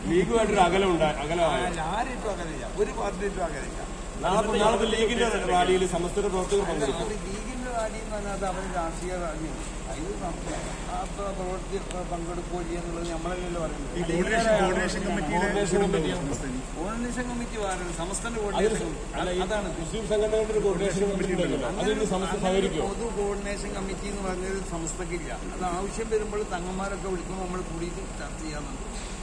ലീഗുമായിട്ടൊരു അകലം ഉണ്ടായി അകലമായ ആരായിട്ടും അങ്ങനെയില്ല ഒരു പാർട്ടിയിട്ടും അങ്ങനെയില്ല നാളെ നാളത്തെ ലീഗിന്റെ റാലിയിൽ സമസ്തയുടെ പ്രവർത്തകർ പങ്കെടുക്കും അത് ലീഗിന്റെ റാലി എന്ന് പറഞ്ഞാൽ അത് അവര് രാഷ്ട്രീയ റാലിയാണ് അതിൽ ആ പ്രവൃത്തി പങ്കെടുക്കുകയോ എന്നുള്ളത് നമ്മളല്ലല്ലോ ഈ പറയുന്നത് കോർഡിനേഷൻ കോർഡിനേഷൻ കമ്മിറ്റിയുടെ കോർഡിനേഷൻ കമ്മിറ്റിയാണ് കോർഡിനേഷൻ കമ്മിറ്റി വേറെ സമസ്തന്റെ അതിൽ കോർഡിനേഷൻ അല്ല, ഈ അതാണ് മുസ്ലിം സംഘടനകളുടെ ഒരു കോർഡിനേഷൻ കമ്മിറ്റി ഉണ്ടല്ലോ അതിന് സമസ്ത സഹകരിക്കുമോ പൊതു കോർഡിനേഷൻ കമ്മിറ്റി എന്ന് പറഞ്ഞത് സംസ്ഥക്കില്ല അത് ആവശ്യം വരുമ്പോൾ തങ്ങന്മാരൊക്കെ വിളിക്കുമ്പോൾ നമ്മൾ കൂടിയിട്ട് ചർച്ച ചെയ്യാറുണ്ട്